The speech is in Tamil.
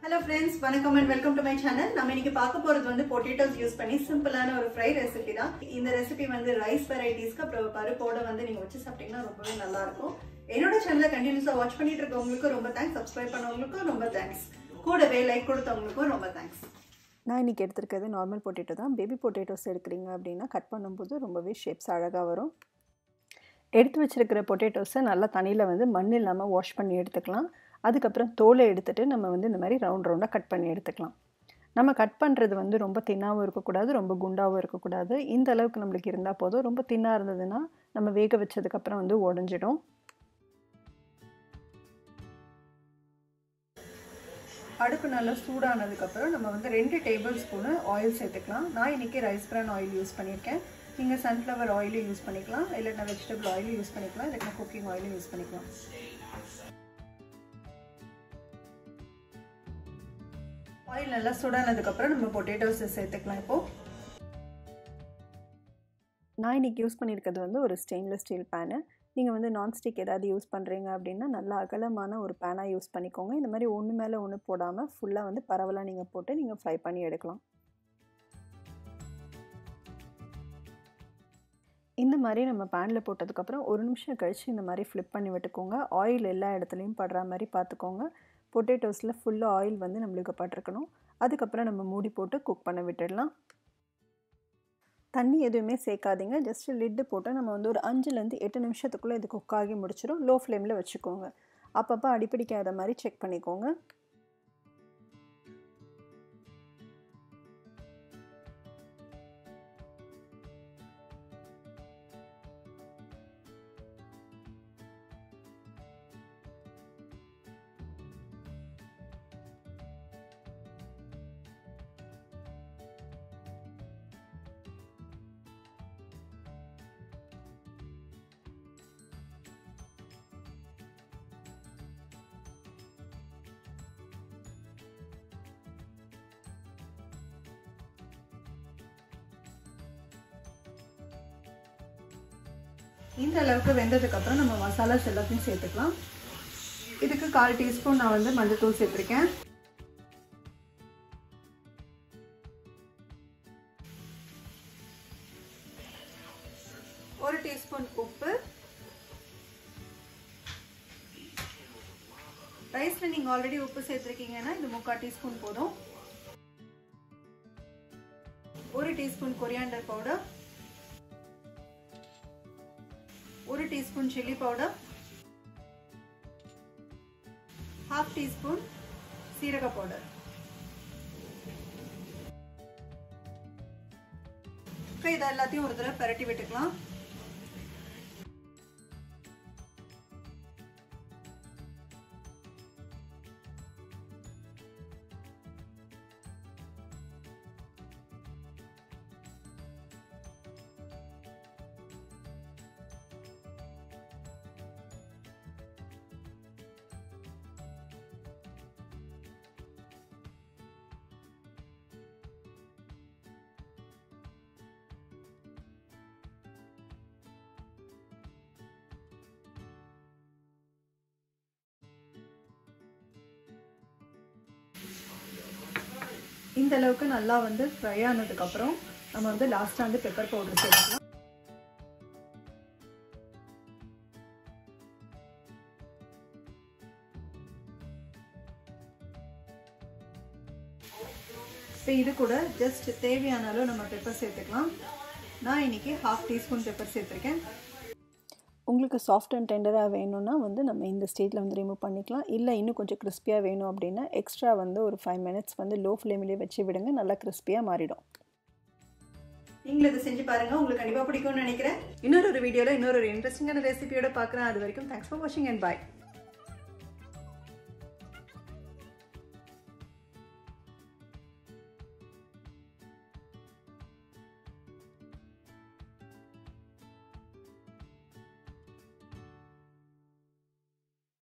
ஹலோ ஃப்ரெண்ட்ஸ் வணக்கம் and welcome to my channel நம்ம இன்னைக்கு பார்க்க போறது வந்து பொட்டேட்டோஸ் யூஸ் பண்ணி சிம்பிளான ஒரு ஃப்ரை ரெசிபி தான் இந்த ரெசிபி வந்து ரைஸ் வெரைட்டிஸ்க்கு அப்புறம் பருப்போட வந்து நீங்க வச்சு சாப்பிட்டீங்கன்னா ரொம்பவே நல்லா இருக்கும் என்னோட சேனலை கண்டினியூஸா வாட்ச் பண்ணிட்டு இருக்கவங்களுக்கும் ரொம்ப தேங்க்ஸ் சப்ஸ்கிரைப் பண்ணவங்களுக்கும் ரொம்ப தேங்க்ஸ் கூடவே லைக் கொடுத்தவங்களுக்கும் ரொம்ப தேங்க்ஸ் நான் இன்றைக்கி எடுத்திருக்கிறது நார்மல் பொட்டேட்டோ தான் பேபி பொட்டேட்டோஸ் எடுக்கிறீங்க அப்படின்னா கட் பண்ணும்போது ரொம்பவே ஷேப்ஸ் அழகாக வரும் எடுத்து வச்சிருக்கிற பொட்டேட்டோஸை நல்லா தண்ணியில் வந்து மண் இல்லாமல் வாஷ் பண்ணி எடுத்துக்கலாம் அதுக்கப்புறம் தோலை எடுத்துகிட்டு நம்ம வந்து இந்த மாதிரி ரவுண்ட் ரவுண்டாக கட் பண்ணி எடுத்துக்கலாம் நம்ம கட் பண்ணுறது வந்து ரொம்ப தின்னாகவும் இருக்கக்கூடாது ரொம்ப குண்டாகவும் இருக்கக்கூடாது இந்த அளவுக்கு நம்மளுக்கு இருந்தால் போதும் ரொம்ப தின்னாக இருந்ததுன்னா நம்ம வேக வச்சதுக்கப்புறம் வந்து உடஞ்சிடும் அடுப்பு நல்லா சூடானதுக்கப்புறம் நம்ம வந்து ரெண்டு டேபிள் ஸ்பூனு ஆயில் சேர்த்துக்கலாம் நான் இன்றைக்கி ரைஸ் பிரான் ஆயில் யூஸ் பண்ணியிருக்கேன் நீங்கள் சன்ஃப்ளவர் ஆயிலும் யூஸ் பண்ணிக்கலாம் இல்லைன்னா வெஜிடபிள் ஆயிலும் யூஸ் பண்ணிக்கலாம் இல்லைன்னா குக்கிங் ஆயிலும் யூஸ் பண்ணிக்கலாம் ஆயில் நல்லா சூடானதுக்கப்புறம் நம்ம பொட்டேட்டோஸை சேர்த்துக்கலாம் இப்போது நான் இன்றைக்கி யூஸ் பண்ணியிருக்கிறது வந்து ஒரு ஸ்டெயின்லெஸ் ஸ்டீல் பேனு நீங்கள் வந்து நான்ஸ்டிக் ஏதாவது யூஸ் பண்ணுறீங்க அப்படின்னா நல்லா அகலமான ஒரு பேனாக யூஸ் பண்ணிக்கோங்க இந்த மாதிரி ஒன்று மேலே ஒன்று போடாமல் ஃபுல்லாக வந்து பரவலாக நீங்கள் போட்டு நீங்கள் ஃப்ரை பண்ணி எடுக்கலாம் இந்த மாதிரி நம்ம பேனில் போட்டதுக்கப்புறம் ஒரு நிமிஷம் கழித்து இந்த மாதிரி ஃப்ளிப் பண்ணி விட்டுக்கோங்க ஆயில் எல்லா இடத்துலையும் படுற மாதிரி பார்த்துக்கோங்க பொட்டேட்டோஸில் ஃபுல்லாக ஆயில் வந்து நம்மளுக்கு பட்டிருக்கணும் அதுக்கப்புறம் நம்ம மூடி போட்டு குக் பண்ண விட்டுடலாம் தண்ணி எதுவுமே சேர்க்காதீங்க ஜஸ்ட் லிட்டு போட்டு நம்ம வந்து ஒரு அஞ்சுலேருந்து எட்டு நிமிஷத்துக்குள்ளே இது குக் ஆகி முடிச்சிடும் லோ ஃப்ளேமில் வச்சுக்கோங்க அப்பப்போ அடிப்பிடிக்காத மாதிரி செக் பண்ணிக்கோங்க இந்த அளவுக்கு வெந்ததுக்கப்புறம் நம்ம மசாலாஸ் எல்லாத்தையும் சேர்த்துக்கலாம் இதுக்கு கால் டீஸ்பூன் நான் வந்து மஞ்சள்தூள் சேர்த்துருக்கேன் ஒரு டீஸ்பூன் உப்பு ரைஸில் நீங்கள் ஆல்ரெடி உப்பு சேர்த்துருக்கீங்கன்னா இது முக்கால் டீஸ்பூன் போதும் ஒரு டீஸ்பூன் கொரியாண்டர் பவுடர் ஒரு teaspoon chilli powder half teaspoon சீரக பவுடர் இப்போ இதை எல்லாத்தையும் ஒரு தடவை பரட்டி விட்டுக்கலாம் இந்த அளவுக்கு நல்லா வந்து ஃப்ரை ஆனதுக்கப்புறம் நம்ம வந்து லாஸ்ட்டாக வந்து பெப்பர் பவுடர் சேர்த்துக்கலாம் இப்போ இது கூட ஜஸ்ட் தேவையான அளவு நம்ம பெப்பர் சேர்த்துக்கலாம் நான் இன்னைக்கு ஹாஃப் டீஸ்பூன் பெப்பர் சேர்த்துருக்கேன் உங்களுக்கு சாஃப்ட் அண்ட் டெண்டராக வேணும்னா வந்து நம்ம இந்த ஸ்டேஜில் வந்து ரிமூவ் பண்ணிக்கலாம் இல்லை இன்னும் கொஞ்சம் கிறிஸ்பியாக வேணும் அப்படின்னா எக்ஸ்ட்ரா வந்து ஒரு ஃபைவ் மினிட்ஸ் வந்து லோ ஃப்ளேம்லேயே வச்சு விடுங்க நல்லா கிறிஸ்பியாக மாறிடும் நீங்களும் இதை செஞ்சு பாருங்க உங்களுக்கு கண்டிப்பாக பிடிக்கும்னு நினைக்கிறேன் இன்னொரு ஒரு வீடியோவில் இன்னொரு ஒரு இன்ட்ரெஸ்டிங்கான ரெசிபியோட பார்க்குறேன் அது வரைக்கும் தேங்க்ஸ் ஃபார் வாட்சிங் அண்ட் பாய்